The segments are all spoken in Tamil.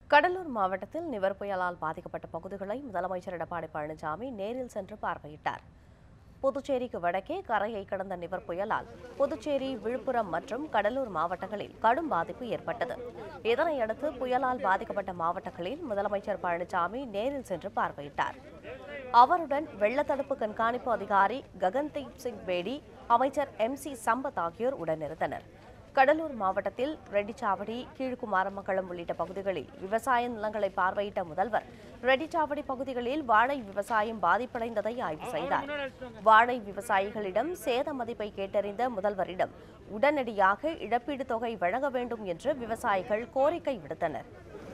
கடலூர் மாவட்டத்தில் நிவர் புயலால் பாதிக்கப்பட்ட பகுதிகளை முதலமைச்சர் எடப்பாடி பழனிசாமி நேரில் சென்று பார்வையிட்டார் புதுச்சேரிக்கு வடக்கே கரையை கடந்த நிவர் புயலால் புதுச்சேரி விழுப்புரம் மற்றும் கடலூர் மாவட்டங்களில் கடும் பாதிப்பு ஏற்பட்டது இதனையடுத்து புயலால் பாதிக்கப்பட்ட மாவட்டங்களில் முதலமைச்சர் பழனிசாமி நேரில் சென்று பார்வையிட்டார் அவருடன் வெள்ளத்தடுப்பு கண்காணிப்பு அதிகாரி ககன்தீப் சிங் பேடி அமைச்சர் எம் சி சம்பத் ஆகியோர் உடனிருந்தனர் கடலூர் மாவட்டத்தில் ரெட்டிச்சாவடி கீழ்குமாரமங்கலம் உள்ளிட்ட பகுதிகளில் விவசாய நிலங்களை பார்வையிட்ட முதல்வர் ரெட்டிச்சாவடி பகுதிகளில் வாழை விவசாயம் பாதிப்படைந்ததை ஆய்வு செய்தார் வாழை விவசாயிகளிடம் சேத மதிப்பை கேட்டறிந்த முதல்வரிடம் உடனடியாக இழப்பீடு தொகை வழங்க வேண்டும் என்று விவசாயிகள் கோரிக்கை விடுத்தனர்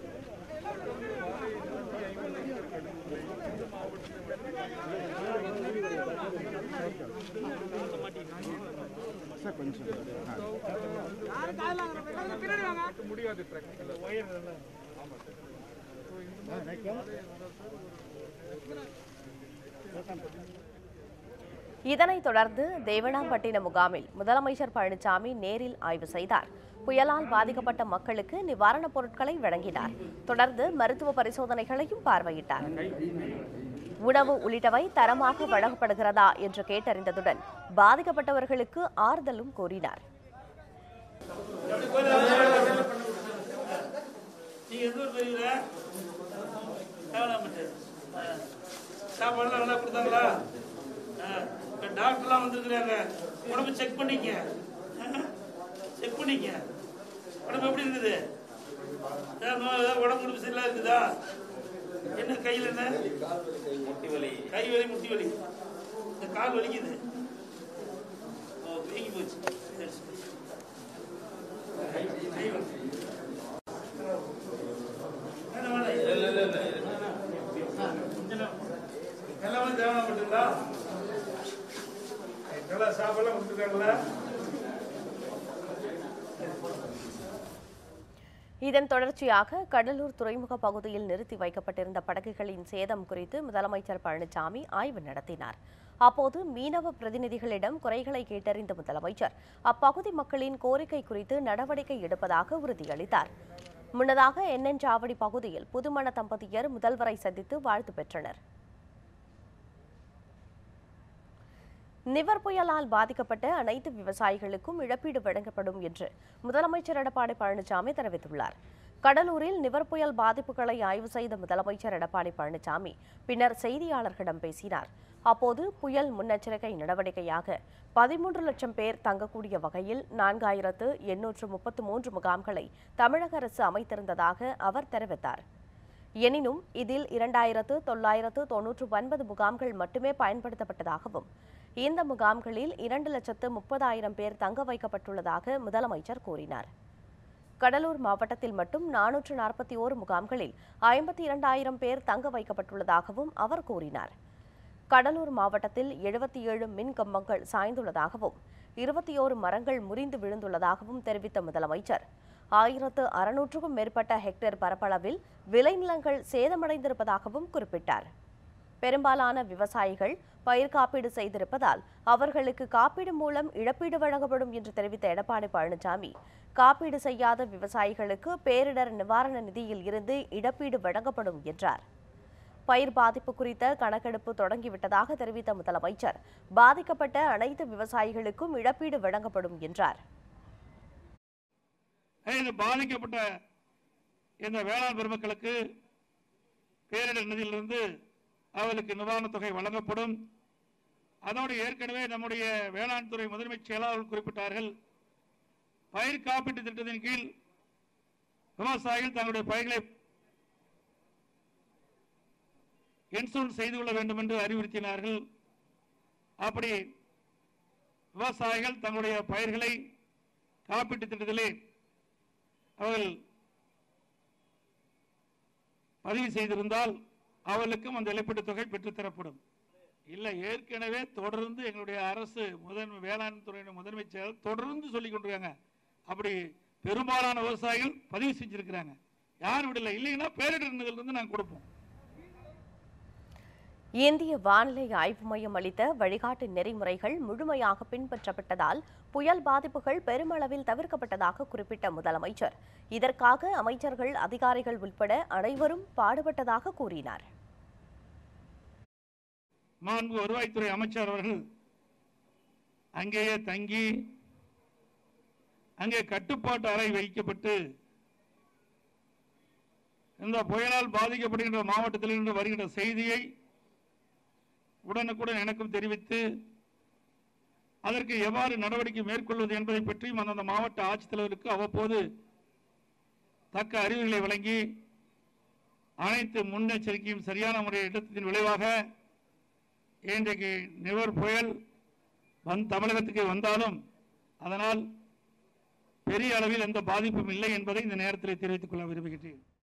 இதனைத் தொடர்ந்து தேவனாம்பட்டினம் முகாமில் முதலமைச்சர் பழனிசாமி நேரில் ஆய்வு செய்தார் புயலால் பாதிக்கப்பட்ட மக்களுக்கு நிவாரணப் பொருட்களை வழங்கினார் தொடர்ந்து மருத்துவ பரிசோதனைகளையும் பார்வையிட்டார் உணவு உள்ளிட்டவை தரமாக வழங்கப்படுகிறதா என்று கேட்டறிந்ததுடன் பாதிக்கப்பட்டவர்களுக்கு ஆறுதலும் கூறினார் நீங்க எந்த ஊர் பெரியவர தேவனாம்பட்டு சாப்பாடுலாம் நல்லா கொடுத்தாங்களா ஆ, இப்ப டாக்டர்லாம் வந்திருக்கிறாங்க உடம்பு செக் பண்ணிக்க செக் பண்ணிக்க உடம்பு எப்படி இருக்குது ஏதாவது நோய் ஏதாவது உடம்பு உடம்பு சரியில்லாம் இருக்குதா என்ன கையில் என்ன முட்டி வலி கை வலி முட்டி வலி இந்த கால் வலிக்குது ஓ வீங்கி போச்சு சரி சரி கை வலி எல்லாமே தேவைப்பட்டுங்களா நல்லா சாப்பாடுலாம் கொடுத்துருக்காங்களா இதன் தொடர்ச்சியாக கடலூர் துறைமுக பகுதியில் நிறுத்தி வைக்கப்பட்டிருந்த படகுகளின் சேதம் குறித்து முதலமைச்சர் பழனிசாமி ஆய்வு நடத்தினார் அப்போது மீனவ பிரதிநிதிகளிடம் குறைகளை கேட்டறிந்த முதலமைச்சர் அப்பகுதி மக்களின் கோரிக்கை குறித்து நடவடிக்கை எடுப்பதாக உறுதியளித்தார் முன்னதாக என்என் சாவடி பகுதியில் புதுமண தம்பதியர் முதல்வரை சந்தித்து வாழ்த்து பெற்றனர் நிவர் புயலால் பாதிக்கப்பட்ட அனைத்து விவசாயிகளுக்கும் இழப்பீடு வழங்கப்படும் என்று முதலமைச்சர் எடப்பாடி பழனிசாமி தெரிவித்துள்ளார் கடலூரில் நிவர் புயல் பாதிப்புகளை ஆய்வு செய்த முதலமைச்சர் எடப்பாடி பழனிசாமி பின்னர் செய்தியாளர்களிடம் பேசினார் அப்போது புயல் முன்னெச்சரிக்கை நடவடிக்கையாக பதிமூன்று லட்சம் பேர் தங்கக்கூடிய வகையில் நான்காயிரத்து எண்ணூற்று முப்பத்து மூன்று முகாம்களை தமிழக அரசு அமைத்திருந்ததாக அவர் தெரிவித்தார் எனினும் இதில் இரண்டாயிரத்து தொள்ளாயிரத்து தொன்னூற்று ஒன்பது முகாம்கள் மட்டுமே பயன்படுத்தப்பட்டதாகவும் இந்த முகாம்களில் இரண்டு லட்சத்து முப்பதாயிரம் பேர் தங்க வைக்கப்பட்டுள்ளதாக முதலமைச்சர் கூறினார் கடலூர் மாவட்டத்தில் மட்டும் நானூற்று நாற்பத்தி ஓரு முகாம்களில் ஐம்பத்தி இரண்டாயிரம் பேர் தங்க வைக்கப்பட்டுள்ளதாகவும் அவர் கூறினார் கடலூர் மாவட்டத்தில் எழுபத்தி ஏழு மின் கம்பங்கள் சாய்ந்துள்ளதாகவும் இருபத்தி ஓரு மரங்கள் முறிந்து விழுந்துள்ளதாகவும் தெரிவித்த முதலமைச்சர் ஆயிரத்து அறுநூற்றுக்கும் மேற்பட்ட ஹெக்டேர் பரப்பளவில் விளைநிலங்கள் சேதமடைந்திருப்பதாகவும் குறிப்பிட்டார் பெரும்பாலான விவசாயிகள் பயிர் காப்பீடு செய்திருப்பதால் அவர்களுக்கு காப்பீடு மூலம் இழப்பீடு வழங்கப்படும் என்று தெரிவித்த எடப்பாடி பழனிசாமி காப்பீடு செய்யாத விவசாயிகளுக்கு பேரிடர் நிவாரண நிதியில் இருந்து இழப்பீடு வழங்கப்படும் என்றார் பயிர் பாதிப்பு குறித்த கணக்கெடுப்பு தொடங்கிவிட்டதாக தெரிவித்த முதலமைச்சர் பாதிக்கப்பட்ட அனைத்து விவசாயிகளுக்கும் இழப்பீடு வழங்கப்படும் என்றார் இந்த பாதிக்கப்பட்ட இந்த வேளாண் பெருமக்களுக்கு பேரிடர் நிதியிலிருந்து அவர்களுக்கு நிவாரணத் தொகை வழங்கப்படும் அதோடு ஏற்கனவே நம்முடைய வேளாண் துறை முதன்மை செயலாளர் குறிப்பிட்டார்கள் பயிர் காப்பீட்டு திட்டத்தின் கீழ் விவசாயிகள் தங்களுடைய பயிர்களை இன்சூரன்ஸ் செய்து கொள்ள வேண்டும் என்று அறிவுறுத்தினார்கள் அப்படி விவசாயிகள் தங்களுடைய பயிர்களை காப்பீட்டு திட்டத்திலே அவர்கள் பதிவு செய்திருந்தால் அவர்களுக்கும் அந்த இழப்பீட்டுத் தொகை பெற்றுத்தரப்படும் இல்லை ஏற்கனவே தொடர்ந்து எங்களுடைய அரசு முதன்மை வேளாண் துறையின முதன்மை செயலர் தொடர்ந்து சொல்லிக் கொண்டிருக்காங்க அப்படி பெரும்பாலான விவசாயிகள் பதிவு செஞ்சிருக்கிறாங்க யார் விடல இல்லைன்னா பேரிடர் நிதியிலிருந்து நாங்கள் கொடுப்போம் இந்திய வானிலை ஆய்வு மையம் அளித்த வழிகாட்டு நெறிமுறைகள் முழுமையாக பின்பற்றப்பட்டதால் புயல் பாதிப்புகள் பெருமளவில் தவிர்க்கப்பட்டதாக குறிப்பிட்ட முதலமைச்சர் இதற்காக அமைச்சர்கள் அதிகாரிகள் உட்பட அனைவரும் பாடுபட்டதாக கூறினார் மாண்பு வருவாய்த்துறை அமைச்சர் அவர்கள் அங்கேயே தங்கி அங்கே கட்டுப்பாட்டு அறை வைக்கப்பட்டு இந்த புயலால் பாதிக்கப்படுகின்ற மாவட்டத்திலிருந்து வருகின்ற செய்தியை உடனுக்குடன் எனக்கும் தெரிவித்து அதற்கு எவ்வாறு நடவடிக்கை மேற்கொள்வது என்பதை பற்றியும் அந்தந்த மாவட்ட ஆட்சித்தலைவருக்கு அவ்வப்போது தக்க அறிவுரைகளை வழங்கி அனைத்து முன்னெச்சரிக்கையும் சரியான முறையில் எடுத்ததின் விளைவாக இன்றைக்கு நிவர் புயல் வந் தமிழகத்துக்கு வந்தாலும் அதனால் பெரிய அளவில் எந்த பாதிப்பும் இல்லை என்பதை இந்த நேரத்தில் தெரிவித்துக் கொள்ள விரும்புகிறேன்